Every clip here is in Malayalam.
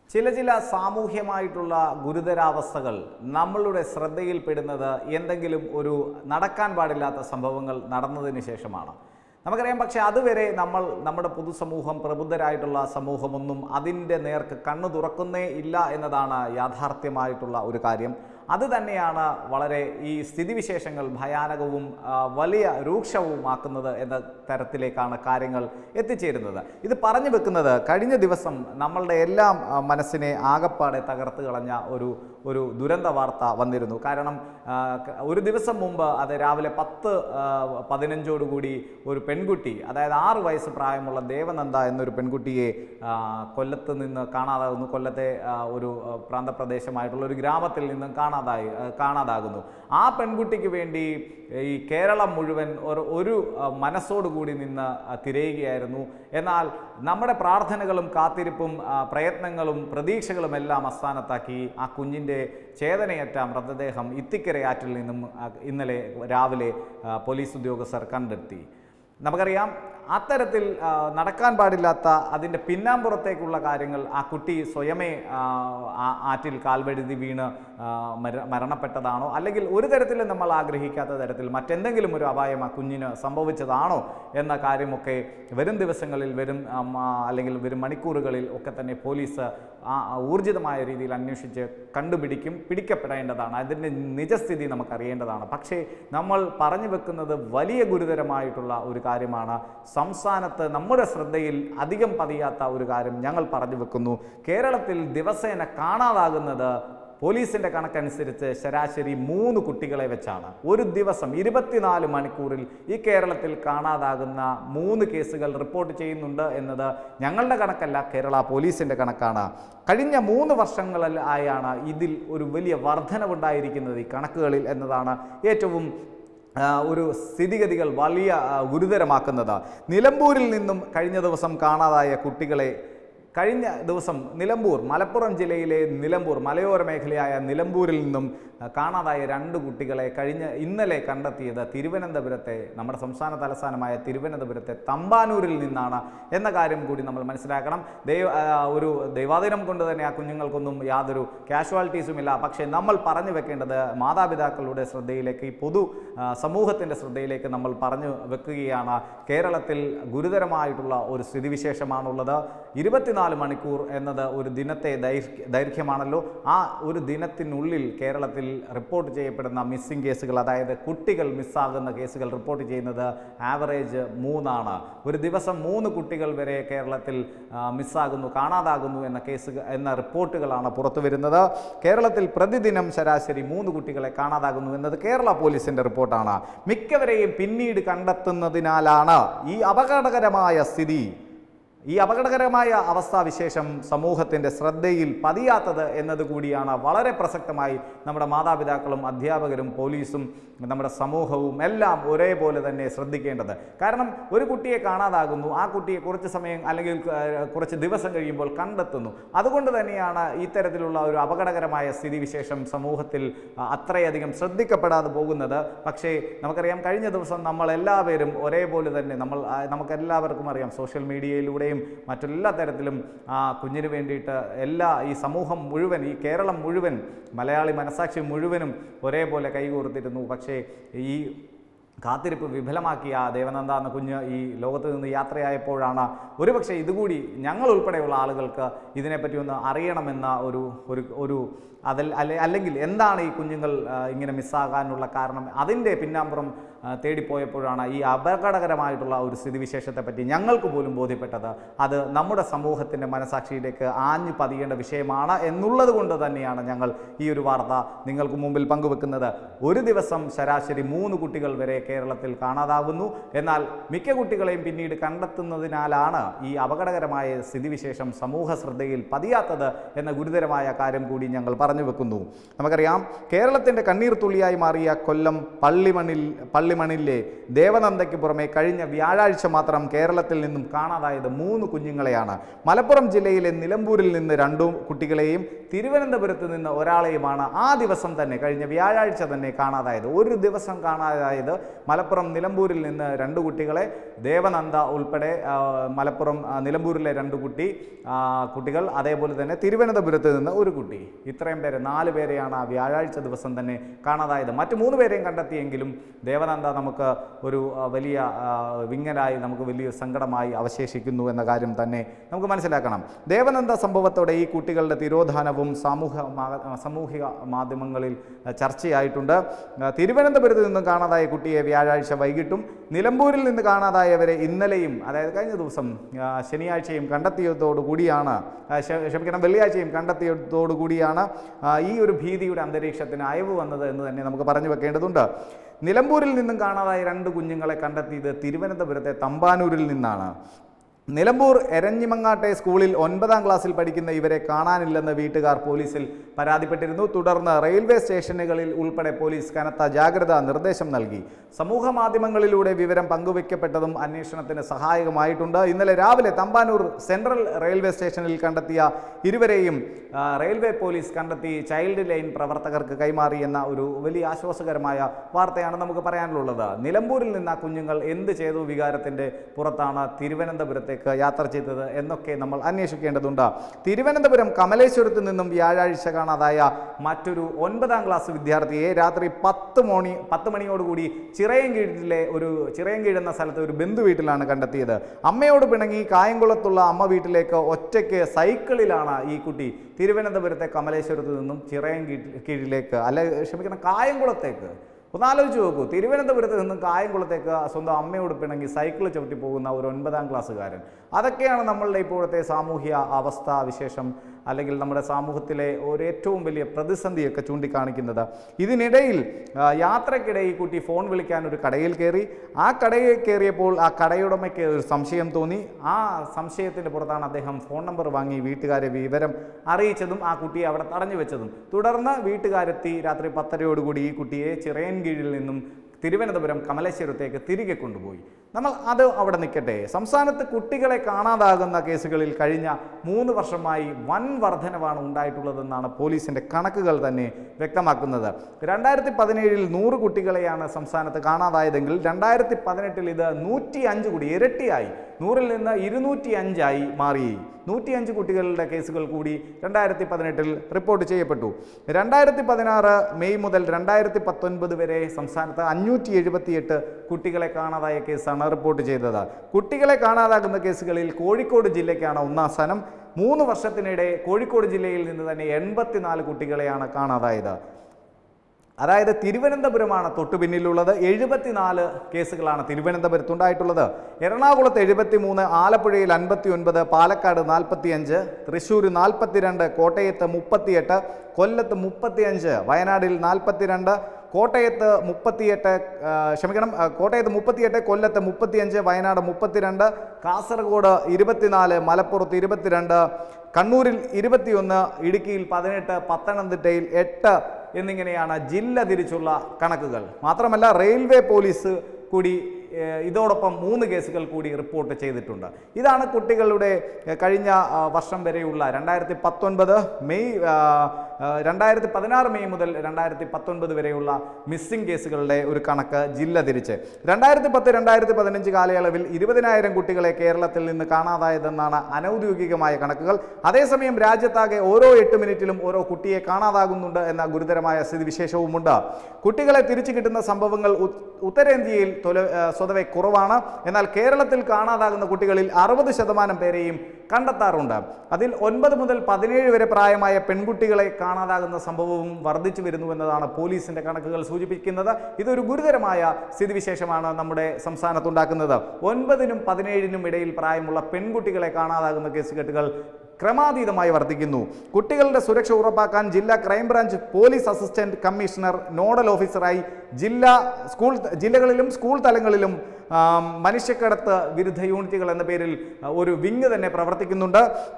ചില ചില സാമൂഹ്യമായിട്ടുള്ള ഗുരുതരാവസ്ഥകൾ നമ്മളുടെ ശ്രദ്ധയിൽപ്പെടുന്നത് എന്തെങ്കിലും ഒരു നടക്കാൻ പാടില്ലാത്ത സംഭവങ്ങൾ നടന്നതിന് ശേഷമാണ് നമുക്കറിയാം പക്ഷേ അതുവരെ നമ്മൾ നമ്മുടെ പൊതുസമൂഹം പ്രബുദ്ധരായിട്ടുള്ള സമൂഹമൊന്നും അതിൻ്റെ നേർക്ക് കണ്ണു തുറക്കുന്നേ ഇല്ല എന്നതാണ് യാഥാർത്ഥ്യമായിട്ടുള്ള ഒരു കാര്യം അത് തന്നെയാണ് വളരെ ഈ സ്ഥിതിവിശേഷങ്ങൾ ഭയാനകവും ആ, വലിയ രൂക്ഷവുമാക്കുന്നത് എന്ന തരത്തിലേക്കാണ് കാര്യങ്ങൾ എത്തിച്ചേരുന്നത് ഇത് പറഞ്ഞു വെക്കുന്നത് കഴിഞ്ഞ ദിവസം നമ്മളുടെ എല്ലാം ആ, മനസ്സിനെ ആകപ്പാടെ തകർത്ത് കളഞ്ഞ ഒരു ഒരു ദുരന്ത വാർത്ത വന്നിരുന്നു കാരണം ആ, ക- ഒരു ദിവസം മുമ്പ് അത് രാവിലെ പത്ത് ആ, പതിനഞ്ചോടുകൂടി ഒരു പെൺകുട്ടി അതായത് ആറ് വയസ്സ് പ്രായമുള്ള ദേവനന്ദ എന്നൊരു പെൺകുട്ടിയെ ആ, കൊല്ലത്ത് നിന്ന് കാണാതാകുന്നു കൊല്ലത്തെ ആ, ഒരു ആ, പ്രാന്തപ്രദേശമായിട്ടുള്ള ഒരു ഗ്രാമത്തിൽ നിന്നും കാണാതായി ആ, കാണാതാകുന്നു ആ പെൺകുട്ടിക്ക് വേണ്ടി ഈ കേരളം മുഴുവൻ ഒരു ഒരു ആ, മനസ്സോടുകൂടി നിന്ന് ആ, തിരയുകയായിരുന്നു എന്നാൽ നമ്മുടെ പ്രാർത്ഥനകളും കാത്തിരിപ്പും ആ, പ്രയത്നങ്ങളും പ്രതീക്ഷകളും എല്ലാം അസ്ഥാനത്താക്കി ആ കുഞ്ഞിൻ്റെ ചേതനയറ്റ മൃതദേഹം ഇത്തിക്കരയാറ്റിൽ നിന്നും ആ, ഇന്നലെ രാവിലെ ആ, പോലീസ് ഉദ്യോഗസ്ഥർ കണ്ടെത്തി നമുക്കറിയാം അത്തരത്തിൽ ആ, നടക്കാൻ പാടില്ലാത്ത അതിൻ്റെ പിന്നാമ്പുറത്തേക്കുള്ള കാര്യങ്ങൾ ആ കുട്ടി സ്വയമേ ആ, ആ- ആറ്റിൽ കാൽവഴുതി വീണ് ആ, മര മരണപ്പെട്ടതാണോ അല്ലെങ്കിൽ ഒരു തരത്തിലും നമ്മൾ ആഗ്രഹിക്കാത്ത തരത്തിൽ മറ്റെന്തെങ്കിലും ഒരു അപായം ആ കുഞ്ഞിന് സംഭവിച്ചതാണോ എന്ന കാര്യമൊക്കെ വരും ദിവസങ്ങളിൽ വരും ആം, ആ, അല്ലെങ്കിൽ വരും മണിക്കൂറുകളിൽ ഒക്കെ തന്നെ പോലീസ് ആ ആ ഊർജിതമായ രീതിയിൽ അന്വേഷിച്ച് കണ്ടുപിടിക്കും പിടിക്കപ്പെടേണ്ടതാണ് അതിൻ്റെ നിജസ്ഥിതി നമുക്കറിയേണ്ടതാണ് പക്ഷേ നമ്മൾ പറഞ്ഞു വെക്കുന്നത് വലിയ ഗുരുതരമായിട്ടുള്ള ഒരു കാര്യമാണ് സംസ്ഥാനത്ത് നമ്മുടെ ശ്രദ്ധയിൽ അധികം പതിയാത്ത ഒരു കാര്യം ഞങ്ങൾ പറഞ്ഞു വെക്കുന്നു കേരളത്തിൽ ദിവസേന കാണാതാകുന്നത് പോലീസിന്റെ കണക്കനുസരിച്ച് ശരാശരി മൂന്ന് കുട്ടികളെ വെച്ചാണ് ഒരു ദിവസം ഇരുപത്തിനാല് മണിക്കൂറിൽ ഈ കേരളത്തിൽ കാണാതാകുന്ന മൂന്ന് കേസുകൾ റിപ്പോർട്ട് ചെയ്യുന്നുണ്ട് എന്നത് ഞങ്ങളുടെ കണക്കല്ല കേരള പോലീസിന്റെ കണക്കാണ് കഴിഞ്ഞ മൂന്ന് വർഷങ്ങളിൽ ആയാണ് ഇതിൽ ഒരു വലിയ വർധനവുണ്ടായിരിക്കുന്നത് ഈ കണക്കുകളിൽ എന്നതാണ് ഏറ്റവും ആ, ഒരു സ്ഥിതിഗതികൾ വലിയ ആ, ഗുരുതരമാക്കുന്നത് നിലമ്പൂരിൽ നിന്നും കഴിഞ്ഞ ദിവസം കാണാതായ കുട്ടികളെ കഴിഞ്ഞ ദിവസം നിലമ്പൂർ മലപ്പുറം ജില്ലയിലെ നിലമ്പൂർ മലയോര മേഖലയായ നിലമ്പൂരിൽ നിന്നും ആ, കാണാതായ രണ്ട് കുട്ടികളെ കഴിഞ്ഞ ഇന്നലെ കണ്ടെത്തിയത് തിരുവനന്തപുരത്തെ നമ്മുടെ സംസ്ഥാന തലസ്ഥാനമായ തിരുവനന്തപുരത്തെ തമ്പാനൂരിൽ നിന്നാണ് എന്ന കാര്യം കൂടി നമ്മൾ മനസ്സിലാക്കണം ദൈവ ആ, ഒരു ദൈവാധീനം കൊണ്ട് തന്നെ ആ കുഞ്ഞുങ്ങൾക്കൊന്നും യാതൊരു കാഷ്വാലിറ്റീസും ഇല്ല പക്ഷേ നമ്മൾ പറഞ്ഞു വെക്കേണ്ടത് മാതാപിതാക്കളുടെ ശ്രദ്ധയിലേക്ക് ഈ പൊതു ആ, സമൂഹത്തിൻ്റെ ശ്രദ്ധയിലേക്ക് നമ്മൾ പറഞ്ഞു വെക്കുകയാണ് കേരളത്തിൽ ഗുരുതരമായിട്ടുള്ള ഒരു സ്ഥിതിവിശേഷമാണുള്ളത് ഇരുപത്തിനാല് മണിക്കൂർ എന്നത് ഒരു ദിനത്തെ ദൈർഘ്യ ദൈർഘ്യമാണല്ലോ ആ ഒരു ദിനത്തിനുള്ളിൽ കേരളത്തിൽ റിപ്പോർട്ട് ചെയ്യപ്പെടുന്ന മിസ്സിംഗ് കേസുകൾ അതായത് കുട്ടികൾ മിസ്സാകുന്ന കേസുകൾ റിപ്പോർട്ട് ചെയ്യുന്നത് ആവറേജ് മൂന്നാണ് ഒരു ദിവസം മൂന്ന് കുട്ടികൾ വരെ കേരളത്തിൽ ആ, മിസ്സാകുന്നു കാണാതാകുന്നു എന്ന കേസ് എന്ന റിപ്പോർട്ടുകളാണ് പുറത്തു വരുന്നത് കേരളത്തിൽ പ്രതിദിനം ശരാശരി മൂന്ന് കുട്ടികളെ കാണാതാകുന്നു എന്നത് കേരള പോലീസിന്റെ റിപ്പോർട്ടാണ് മിക്കവരെയും പിന്നീട് കണ്ടെത്തുന്നതിനാലാണ് ഈ അപകടകരമായ സ്ഥിതി ഈ അപകടകരമായ അവസ്ഥാവിശേഷം സമൂഹത്തിൻ്റെ ശ്രദ്ധയിൽ പതിയാത്തത് എന്നതുകൂടിയാണ് വളരെ പ്രസക്തമായി നമ്മുടെ മാതാപിതാക്കളും അധ്യാപകരും പോലീസും നമ്മുടെ സമൂഹവും എല്ലാം ഒരേപോലെ തന്നെ ശ്രദ്ധിക്കേണ്ടത് കാരണം ഒരു കുട്ടിയെ കാണാതാകുന്നു ആ കുട്ടിയെ കുറച്ച് സമയം അല്ലെങ്കിൽ ഏഹ്, കുറച്ച് ദിവസം കഴിയുമ്പോൾ കണ്ടെത്തുന്നു അതുകൊണ്ട് തന്നെയാണ് ഇത്തരത്തിലുള്ള ഒരു അപകടകരമായ സ്ഥിതിവിശേഷം സമൂഹത്തിൽ ആ, അത്രയധികം ശ്രദ്ധിക്കപ്പെടാതെ പോകുന്നത് പക്ഷേ നമുക്കറിയാം കഴിഞ്ഞ ദിവസം നമ്മൾ എല്ലാവരും ഒരേപോലെ തന്നെ നമ്മൾ ആ, നമുക്കെല്ലാവർക്കും അറിയാം സോഷ്യൽ മീഡിയയിലൂടെയും മറ്റെല്ലാ തരത്തിലും ആ കുഞ്ഞിന് വേണ്ടിയിട്ട് എല്ലാ ഈ സമൂഹം മുഴുവൻ ഈ കേരളം മുഴുവൻ മലയാളി മനസാക്ഷി മുഴുവനും ഒരേപോലെ കൈകോർത്തിരുന്നു പക്ഷേ ഈ കാത്തിരിപ്പ് വിഫലമാക്കിയ ദേവനന്ദ എന്ന കുഞ്ഞ് ഈ ലോകത്ത് നിന്ന് യാത്രയായപ്പോഴാണ് ഒരുപക്ഷെ ഇതുകൂടി ഞങ്ങൾ ഉൾപ്പെടെയുള്ള ആളുകൾക്ക് ഇതിനെപ്പറ്റി ഒന്ന് അറിയണമെന്ന ഒരു ഒരു ഒരു അതിൽ അല്ലെ അല്ലെങ്കിൽ എന്താണ് ഈ കുഞ്ഞുങ്ങൾ ആ, ഇങ്ങനെ മിസ്സാകാനുള്ള കാരണം അതിൻ്റെ പിന്നാമ്പുറം ആ, തേടിപ്പോയപ്പോഴാണ് ഈ അപകടകരമായിട്ടുള്ള ഒരു സ്ഥിതിവിശേഷത്തെ പറ്റി ഞങ്ങൾക്ക് പോലും ബോധ്യപ്പെട്ടത് അത് നമ്മുടെ സമൂഹത്തിൻ്റെ മനസാക്ഷിയിലേക്ക് ആഞ്ഞു പതിയേണ്ട വിഷയമാണ് എന്നുള്ളത് കൊണ്ട് തന്നെയാണ് ഞങ്ങൾ ഈ ഒരു വാർത്ത നിങ്ങൾക്ക് മുമ്പിൽ പങ്കുവെക്കുന്നത് ഒരു ദിവസം ശരാശരി മൂന്ന് കുട്ടികൾ വരെ കേരളത്തിൽ കാണാതാകുന്നു എന്നാൽ മിക്ക കുട്ടികളെയും പിന്നീട് കണ്ടെത്തുന്നതിനാലാണ് ഈ അപകടകരമായ സ്ഥിതിവിശേഷം സമൂഹ ശ്രദ്ധയിൽ പതിയാത്തത് എന്ന ഗുരുതരമായ കാര്യം കൂടി ഞങ്ങൾ പറഞ്ഞു വെക്കുന്നു നമുക്കറിയാം കേരളത്തിൻ്റെ കണ്ണീർ തുള്ളിയായി മാറിയ കൊല്ലം പള്ളിമണിൽ പള്ളി തള്ളിമണിലെ ദേവനന്ദയ്ക്ക് പുറമെ കഴിഞ്ഞ വ്യാഴാഴ്ച മാത്രം കേരളത്തിൽ നിന്നും കാണാതായത് മൂന്ന് കുഞ്ഞുങ്ങളെയാണ് മലപ്പുറം ജില്ലയിലെ നിലമ്പൂരിൽ നിന്ന് രണ്ടു കുട്ടികളെയും തിരുവനന്തപുരത്ത് നിന്ന് ഒരാളെയുമാണ് ആ ദിവസം തന്നെ കഴിഞ്ഞ വ്യാഴാഴ്ച തന്നെ കാണാതായത് ഒരു ദിവസം കാണാതായത് മലപ്പുറം നിലമ്പൂരിൽ നിന്ന് രണ്ട് കുട്ടികളെ ദേവനന്ദ ഉൾപ്പെടെ ആ, മലപ്പുറം ആ, നിലമ്പൂരിലെ രണ്ട് കുട്ടി ആ, കുട്ടികൾ അതേപോലെ തന്നെ തിരുവനന്തപുരത്ത് നിന്ന് ഒരു കുട്ടി ഇത്രയും പേരെ നാല് പേരെയാണ് ആ വ്യാഴാഴ്ച ദിവസം തന്നെ കാണാതായത് മറ്റു മൂന്ന് പേരെയും കണ്ടെത്തിയെങ്കിലും ദേവനന്ദ നമുക്ക് ഒരു ആ, വലിയ ആ, വിങ്ങലായി നമുക്ക് വലിയ സങ്കടമായി അവശേഷിക്കുന്നു എന്ന കാര്യം തന്നെ നമുക്ക് മനസ്സിലാക്കണം ദേവനന്ദ സംഭവത്തോടെ ഈ കുട്ടികളുടെ തിരോധാനവും സാമൂഹ മാ- സാമൂഹിക മാധ്യമങ്ങളിൽ ആ, ചർച്ചയായിട്ടുണ്ട് ആ, തിരുവനന്തപുരത്ത് നിന്നും കാണാതായ കുട്ടിയെ വ്യാഴാഴ്ച വൈകിട്ടും നിലമ്പൂരിൽ നിന്ന് കാണാതായവരെ ഇന്നലെയും അതായത് കഴിഞ്ഞ ദിവസം ആ, ശനിയാഴ്ചയും കണ്ടെത്തിയതോടു കൂടിയാണ് ആ, ക്ഷ- ക്ഷമിക്കണം വെള്ളിയാഴ്ചയും കണ്ടെത്തിയതോടു കൂടിയാണ് ആ, ഈ ഒരു ഭീതിയുടെ അന്തരീക്ഷത്തിന് അയവ് വന്നത് എന്ന് തന്നെ നമുക്ക് പറഞ്ഞു വെക്കേണ്ടതുണ്ട് നിലമ്പൂരിൽ നിന്നും കാണാതായ രണ്ട് കുഞ്ഞുങ്ങളെ കണ്ടെത്തിയത് തിരുവനന്തപുരത്തെ തമ്പാനൂരിൽ നിന്നാണ് നിലമ്പൂർ എരഞ്ഞിമങ്ങാട്ടെ സ്കൂളിൽ ഒൻപതാം ക്ലാസ്സിൽ പഠിക്കുന്ന ഇവരെ കാണാനില്ലെന്ന് വീട്ടുകാർ പോലീസിൽ പരാതിപ്പെട്ടിരുന്നു തുടർന്ന് റെയിൽവേ സ്റ്റേഷനുകളിൽ ഉൾപ്പെടെ പോലീസ് കനത്ത ജാഗ്രതാ നിർദ്ദേശം നൽകി സമൂഹ മാധ്യമങ്ങളിലൂടെ വിവരം പങ്കുവയ്ക്കപ്പെട്ടതും അന്വേഷണത്തിന് സഹായകമായിട്ടുണ്ട് ഇന്നലെ രാവിലെ തമ്പാനൂർ സെൻട്രൽ റെയിൽവേ സ്റ്റേഷനിൽ കണ്ടെത്തിയ ഇരുവരെയും ആ, റെയിൽവേ പോലീസ് കണ്ടെത്തി ചൈൽഡ് ലൈൻ പ്രവർത്തകർക്ക് കൈമാറി എന്ന ഒരു വലിയ ആശ്വാസകരമായ വാർത്തയാണ് നമുക്ക് പറയാനുള്ളത് നിലമ്പൂരിൽ നിന്ന് ആ കുഞ്ഞുങ്ങൾ എന്ത് ചെയ്തു വികാരത്തിൻ്റെ പുറത്താണ് തിരുവനന്തപുരത്തേക്ക് യാത്ര ചെയ്തത് എന്നൊക്കെ നമ്മൾ അന്വേഷിക്കേണ്ടതുണ്ട് തിരുവനന്തപുരം കമലേശ്വരത്ത് നിന്നും വ്യാഴാഴ്ച കാണാതായ മറ്റൊരു ഒൻപതാം ക്ലാസ് വിദ്യാർത്ഥിയെ രാത്രി പത്ത് മണി പത്ത് മണിയോടുകൂടി ചിറയൻകീഴിലെ ഒരു ചിറയൻകീഴ് എന്ന സ്ഥലത്ത് ഒരു ബന്ധു വീട്ടിലാണ് കണ്ടെത്തിയത് അമ്മയോട് പിണങ്ങി കായംകുളത്തുള്ള അമ്മ വീട്ടിലേക്ക് ഒറ്റയ്ക്ക് സൈക്കിളിലാണ് ഈ കുട്ടി തിരുവനന്തപുരത്തെ കമലേശ്വരത്ത് നിന്നും ചിറയൻകീഴ് കീഴിലേക്ക് അല്ല ക്ഷമിക്കണം കായംകുളത്തേക്ക് ഒന്ന് ആലോചിച്ച് നോക്കൂ തിരുവനന്തപുരത്ത് നിന്നും കായംകുളത്തേക്ക് സ്വന്തം അമ്മയോട് പിണങ്ങി സൈക്കിൾ ചവിട്ടി പോകുന്ന ഒരു ഒൻപതാം ക്ലാസ്സുകാരൻ അതൊക്കെയാണ് നമ്മളുടെ ഇപ്പോഴത്തെ സാമൂഹ്യ അവസ്ഥ വിശേഷം അല്ലെങ്കിൽ നമ്മുടെ സമൂഹത്തിലെ ഒരു ഏറ്റവും വലിയ പ്രതിസന്ധിയൊക്കെ ചൂണ്ടിക്കാണിക്കുന്നത് ഇതിനിടയിൽ ആ, യാത്രക്കിടെ ഈ കുട്ടി ഫോൺ വിളിക്കാൻ ഒരു കടയിൽ കയറി ആ കടയിൽ കയറിയപ്പോൾ ആ കടയുടമയ്ക്ക് ഒരു സംശയം തോന്നി ആ സംശയത്തിൻ്റെ പുറത്താണ് അദ്ദേഹം ഫോൺ നമ്പർ വാങ്ങി വീട്ടുകാരെ വിവരം അറിയിച്ചതും ആ കുട്ടിയെ അവിടെ തടഞ്ഞു വെച്ചതും തുടർന്ന് വീട്ടുകാരെത്തി രാത്രി പത്തരയോടുകൂടി ഈ കുട്ടിയെ ചിറയൻകീഴിൽ നിന്നും തിരുവനന്തപുരം കമലേശ്വരത്തേക്ക് തിരികെ കൊണ്ടുപോയി നമ്മൾ അത് അവിടെ നിൽക്കട്ടെ സംസ്ഥാനത്ത് കുട്ടികളെ കാണാതാകുന്ന കേസുകളിൽ കഴിഞ്ഞ മൂന്ന് വർഷമായി വൻ വർധനവാണ് ഉണ്ടായിട്ടുള്ളതെന്നാണ് പോലീസിൻ്റെ കണക്കുകൾ തന്നെ വ്യക്തമാക്കുന്നത് രണ്ടായിരത്തി പതിനേഴിൽ നൂറ് കുട്ടികളെയാണ് സംസ്ഥാനത്ത് കാണാതായതെങ്കിൽ രണ്ടായിരത്തി പതിനെട്ടിൽ ഇത് നൂറ്റി അഞ്ച് കൂടി ഇരട്ടിയായി നൂറിൽ നിന്ന് ഇരുന്നൂറ്റി അഞ്ചായി മാറി നൂറ്റിയഞ്ച് കുട്ടികളുടെ കേസുകൾ കൂടി രണ്ടായിരത്തി പതിനെട്ടിൽ റിപ്പോർട്ട് ചെയ്യപ്പെട്ടു രണ്ടായിരത്തി പതിനാറ് മെയ് മുതൽ രണ്ടായിരത്തി പത്തൊൻപത് വരെ സംസ്ഥാനത്ത് അഞ്ഞൂറ്റി എഴുപത്തിയെട്ട് കുട്ടികളെ കാണാതായ കേസാണ് റിപ്പോർട്ട് ചെയ്തത് കുട്ടികളെ കാണാതാകുന്ന കേസുകളിൽ കോഴിക്കോട് ജില്ലയ്ക്കാണ് ഒന്നാം സ്ഥാനം മൂന്ന് വർഷത്തിനിടെ കോഴിക്കോട് ജില്ലയിൽ നിന്ന് തന്നെ എൺപത്തിനാല് കുട്ടികളെയാണ് കാണാതായത് അതായത് തിരുവനന്തപുരമാണ് തൊട്ടു പിന്നിലുള്ളത് എഴുപത്തിനാല് കേസുകളാണ് തിരുവനന്തപുരത്തുണ്ടായിട്ടുള്ളത് എറണാകുളത്ത് എഴുപത്തി മൂന്ന് ആലപ്പുഴയിൽ അൻപത്തി ഒൻപത് പാലക്കാട് നാൽപ്പത്തിയഞ്ച് തൃശ്ശൂർ നാൽപ്പത്തിരണ്ട് കോട്ടയത്ത് മുപ്പത്തിയെട്ട് കൊല്ലത്ത് മുപ്പത്തിയഞ്ച് വയനാടിൽ നാൽപ്പത്തിരണ്ട് കോട്ടയത്ത് മുപ്പത്തിയെട്ട് ആ, ക്ഷമിക്കണം ആ, കോട്ടയത്ത് മുപ്പത്തിയെട്ട് കൊല്ലത്ത് മുപ്പത്തിയഞ്ച് വയനാട് മുപ്പത്തിരണ്ട് കാസർഗോഡ് ഇരുപത്തിനാല് മലപ്പുറത്ത് ഇരുപത്തിരണ്ട് കണ്ണൂരിൽ ഇരുപത്തിയൊന്ന് ഇടുക്കിയിൽ പതിനെട്ട് പത്തനംതിട്ടയിൽ എട്ട് എന്നിങ്ങനെയാണ് ജില്ല തിരിച്ചുള്ള കണക്കുകൾ മാത്രമല്ല റെയിൽവേ പോലീസ് കൂടി ഏഹ്, ഇതോടൊപ്പം മൂന്ന് കേസുകൾ കൂടി റിപ്പോർട്ട് ചെയ്തിട്ടുണ്ട് ഇതാണ് കുട്ടികളുടെ ഏഹ്, കഴിഞ്ഞ ആ, വർഷം വരെയുള്ള രണ്ടായിരത്തി പത്തൊൻപത് മെയ് ആ, ആ, രണ്ടായിരത്തി പതിനാറ് മെയ് മുതൽ രണ്ടായിരത്തി പത്തൊൻപത് വരെയുള്ള മിസ്സിംഗ് കേസുകളുടെ ഒരു കണക്ക് ജില്ല തിരിച്ച് രണ്ടായിരത്തി പത്ത് രണ്ടായിരത്തി പതിനഞ്ച് കാലയളവിൽ ഇരുപതിനായിരം കുട്ടികളെ കേരളത്തിൽ നിന്ന് കാണാതായതെന്നാണ് അനൗദ്യോഗികമായ കണക്കുകൾ അതേസമയം രാജ്യത്താകെ ഓരോ എട്ട് മിനിറ്റിലും ഓരോ കുട്ടിയെ കാണാതാകുന്നുണ്ട് എന്ന ഗുരുതരമായ സ്ഥിതിവിശേഷവുമുണ്ട് കുട്ടികളെ തിരിച്ചു കിട്ടുന്ന സംഭവങ്ങൾ ഉ- ഉത്തരേന്ത്യയിൽ തൊല- ആ, സ്വതവേ കുറവാണ് എന്നാൽ കേരളത്തിൽ കാണാതാകുന്ന കുട്ടികളിൽ അറുപത് ശതമാനം പേരെയും കണ്ടെത്താറുണ്ട് അതിൽ ഒൻപത് മുതൽ പതിനേഴ് വരെ പ്രായമായ പെൺകുട്ടികളെ കാണാതാകുന്ന സംഭവവും വർദ്ധിച്ചു വരുന്നു എന്നതാണ് പോലീസിന്റെ കണക്കുകൾ സൂചിപ്പിക്കുന്നത് ഇതൊരു ഗുരുതരമായ സ്ഥിതിവിശേഷമാണ് നമ്മുടെ സംസ്ഥാനത്തുണ്ടാക്കുന്നത് ഒൻപതിനും പതിനേഴിനും ഇടയിൽ പ്രായമുള്ള പെൺകുട്ടികളെ കാണാതാകുന്ന കേസുകെട്ടുകൾ ക്രമാതീതമായി വർദ്ധിക്കുന്നു കുട്ടികളുടെ സുരക്ഷ ഉറപ്പാക്കാൻ ജില്ലാ crime branch police assistant commissioner nodal ഓഫീസറായി ജില്ലാ സ്കൂൾ ജില്ലകളിലും സ്കൂൾ തലങ്ങളിലും ആം, മനുഷ്യക്കടത്ത് വിരുദ്ധ യൂണിറ്റുകൾ എന്ന പേരിൽ ആ, ഒരു വിങ് തന്നെ പ്രവർത്തിക്കുന്നുണ്ട്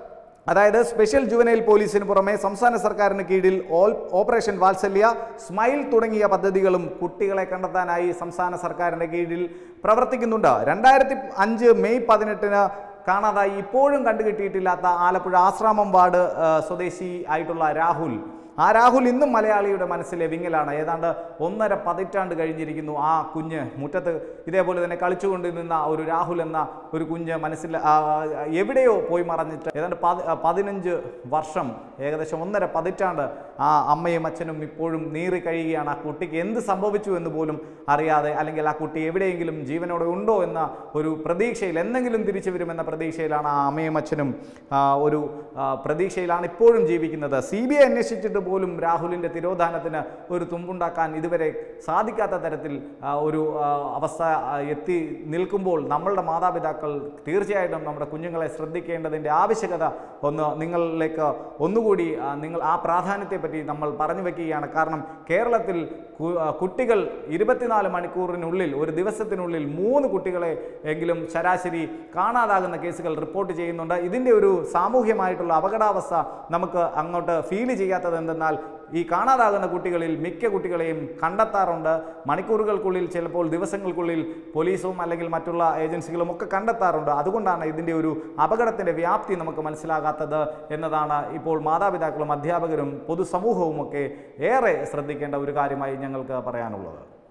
അതായത് സ്പെഷ്യൽ ജുവനൈൽ പോലീസിന് പുറമെ സംസ്ഥാന സർക്കാരിന് കീഴിൽ ഓൾ ഓപ്പറേഷൻ വാത്സല്യ സ്മൈൽ തുടങ്ങിയ പദ്ധതികളും കുട്ടികളെ കണ്ടെത്താനായി സംസ്ഥാന സർക്കാരിൻ്റെ കീഴിൽ പ്രവർത്തിക്കുന്നുണ്ട് രണ്ടായിരത്തി അഞ്ച് മെയ് പതിനെട്ടിന് കാണാതായി ഇപ്പോഴും കണ്ടുകിട്ടിയിട്ടില്ലാത്ത ആലപ്പുഴ ആശ്രാമം വാർഡ് ആ, സ്വദേശി ആയിട്ടുള്ള രാഹുൽ ആ രാഹുൽ ഇന്നും മലയാളിയുടെ മനസ്സിലെ വിങ്ങലാണ് ഏതാണ്ട് ഒന്നര പതിറ്റാണ്ട് കഴിഞ്ഞിരിക്കുന്നു ആ കുഞ്ഞ് മുറ്റത്ത് ഇതേപോലെ തന്നെ കളിച്ചുകൊണ്ട് നിന്ന ഒരു രാഹുൽ എന്ന ഒരു കുഞ്ഞ് മനസ്സിൽ ആ, എവിടെയോ പോയി മറഞ്ഞിട്ട് ഏതാണ്ട് പതി- പതിനഞ്ച് വർഷം ഏകദേശം ഒന്നര പതിറ്റാണ്ട് ആ അമ്മയും അച്ഛനും ഇപ്പോഴും നീറി കഴിയുകയാണ് ആ കുട്ടിക്ക് എന്ത് സംഭവിച്ചു എന്ന് പോലും അറിയാതെ അല്ലെങ്കിൽ ആ കുട്ടി എവിടെയെങ്കിലും ജീവനോടെ ഉണ്ടോ എന്ന ഒരു പ്രതീക്ഷയിൽ എന്തെങ്കിലും തിരിച്ചു വരുമെന്ന പ്രതീക്ഷയിലാണ് ആ അമ്മയും അച്ഛനും ആ, ഒരു ആ, പ്രതീക്ഷയിലാണ് ഇപ്പോഴും ജീവിക്കുന്നത് സി ബി ഐ അന്വേഷിച്ചിട്ട് പോലും രാഹുലിൻ്റെ തിരോധാനത്തിന് ഒരു തുമ്പുണ്ടാക്കാൻ ഇതുവരെ സാധിക്കാത്ത തരത്തിൽ ആ, ഒരു ആ, അവസ്ഥ ആ, എത്തി നിൽക്കുമ്പോൾ നമ്മളുടെ മാതാപിതാക്കൾ തീർച്ചയായിട്ടും നമ്മുടെ കുഞ്ഞുങ്ങളെ ശ്രദ്ധിക്കേണ്ടതിൻ്റെ ആവശ്യകത ഒന്ന് നിങ്ങളിലേക്ക് ഒന്നുകൂടി ആ, നിങ്ങൾ ആ പ്രാധാന്യത്തെപ്പറ്റി നമ്മൾ പറഞ്ഞു വെക്കുകയാണ് കാരണം കേരളത്തിൽ കു- ആ, കുട്ടികൾ ഇരുപത്തിനാല് മണിക്കൂറിനുള്ളിൽ ഒരു ദിവസത്തിനുള്ളിൽ മൂന്ന് കുട്ടികളെ എങ്കിലും ശരാശരി കാണാതാകുന്ന കേസുകൾ റിപ്പോർട്ട് ചെയ്യുന്നുണ്ട് ഇതിൻ്റെ ഒരു സാമൂഹ്യമായിട്ടുള്ള അപകടാവസ്ഥ നമുക്ക് അങ്ങോട്ട് ഫീൽ ചെയ്യാത്തത് എന്തെന്നാൽ ഈ കാണാതാകുന്ന കുട്ടികളിൽ മിക്ക കുട്ടികളെയും കണ്ടെത്താറുണ്ട് മണിക്കൂറുകൾക്കുള്ളിൽ ചിലപ്പോൾ ദിവസങ്ങൾക്കുള്ളിൽ പോലീസും അല്ലെങ്കിൽ മറ്റുള്ള ഏജൻസികളും ഒക്കെ കണ്ടെത്താറുണ്ട് അതുകൊണ്ടാണ് ഇതിൻ്റെ ഒരു അപകടത്തിൻ്റെ വ്യാപ്തി നമുക്ക് മനസ്സിലാകാത്തത് എന്നതാണ് ഇപ്പോൾ മാതാപിതാക്കളും അധ്യാപകരും പൊതുസമൂഹവും ഒക്കെ ഏറെ ശ്രദ്ധിക്കേണ്ട ഒരു കാര്യമായി ഞങ്ങൾക്ക് പറയാനുള്ളത്